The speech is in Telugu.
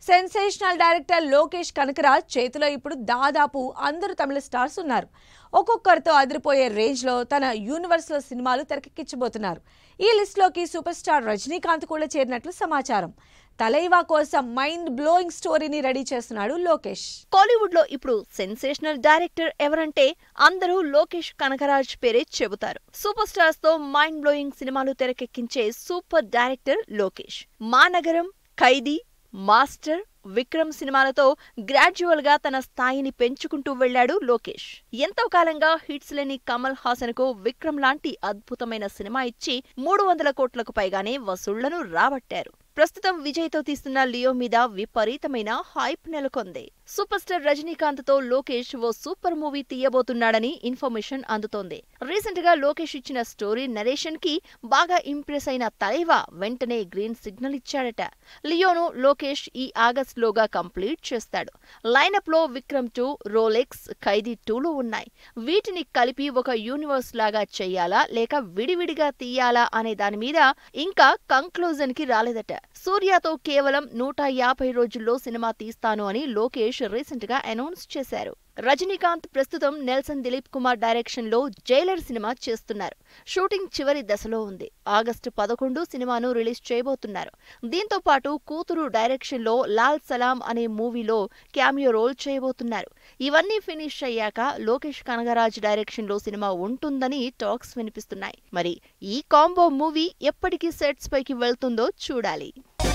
సెన్సేషనల్ డైరెక్టర్ లోకేష్ కనకరాజ్ చేతిలో ఇప్పుడు దాదాపు అందరు తమిళ స్టార్స్ ఉన్నారు ఒక్కొక్కరితో అదిరిపోయే రేంజ్లో తన యూనివర్స్లో సినిమాలు తెరకెక్కించబోతున్నారు ఈ లిస్టులోకి సూపర్ స్టార్ రజనీకాంత్ కూడా చేరినట్లు సమాచారం తలైవా కోసం మైండ్ బ్లోయింగ్ స్టోరీని రెడీ చేస్తున్నాడు లోకేష్ కాలీవుడ్ లో ఇప్పుడు సెన్సేషనల్ డైరెక్టర్ ఎవరంటే అందరూ లోకేష్ కనకరాజ్ పేరే చెబుతారు సూపర్ స్టార్స్ తో మైండ్ బ్లోయింగ్ సినిమాలు తెరకెక్కించే సూపర్ డైరెక్టర్ లోకేష్ మా నగరం ఖైదీ మాస్టర్ విక్రమ్ సినిమాలతో గ్రాడ్యువల్ గా తన స్థాయిని పెంచుకుంటూ వెళ్లాడు లోకేష్ ఎంతో కాలంగా హిట్స్ లేని కమల్ హాసన్ కు విక్రమ్ లాంటి అద్భుతమైన సినిమా ఇచ్చి మూడు వందల కోట్లకు పైగానే వసూళ్లను రాబట్టారు ప్రస్తుతం విజయ్ తో తీస్తున్న లియో మీద విపరీతమైన హైప్ నెలకొంది సూపర్ స్టార్ రజనీకాంత్ తో లోకేష్ ఓ సూపర్ మూవీ తీయబోతున్నాడని ఇన్ఫర్మేషన్ అందుతోంది రీసెంట్ గా లోకేష్ ఇచ్చిన స్టోరీ నరేషన్ కి బాగా ఇంప్రెస్ అయిన తలైవా వెంటనే గ్రీన్ సిగ్నల్ ఇచ్చాడట లియోను లోకేష్ ఈ ఆగస్ట్ లోగా కంప్లీట్ చేస్తాడు లైనప్ లో విక్రమ్ టూ రోలెక్స్ ఖైదీ టూలు ఉన్నాయి వీటిని కలిపి ఒక యూనివర్స్ లాగా చెయ్యాలా లేక విడివిడిగా తీయాలా అనే దాని మీద ఇంకా కంక్లూజన్ కి రాలేదట సూర్యతో కేవలం నూట యాభై రోజుల్లో సినిమా తీస్తాను అని లోకేష్ రీసెంట్ గా అనౌన్స్ చేశారు రజనీకాంత్ ప్రస్తుతం నెల్సన్ దిలీప్ కుమార్ డైరెక్షన్ లో జైలర్ సినిమా చేస్తున్నారు షూటింగ్ చివరి దశలో ఉంది ఆగస్టు పదకొండు సినిమాను రిలీజ్ చేయబోతున్నారు దీంతో పాటు కూతురు డైరెక్షన్ లో లాల్ సలాం అనే మూవీలో క్యామియో రోల్ చేయబోతున్నారు ఇవన్నీ ఫినిష్ అయ్యాక లోకేష్ కనగరాజ్ డైరెక్షన్ లో సినిమా ఉంటుందని టాక్స్ వినిపిస్తున్నాయి మరి ఈ కాంబో మూవీ ఎప్పటికీ సెట్స్ పైకి వెళ్తుందో చూడాలి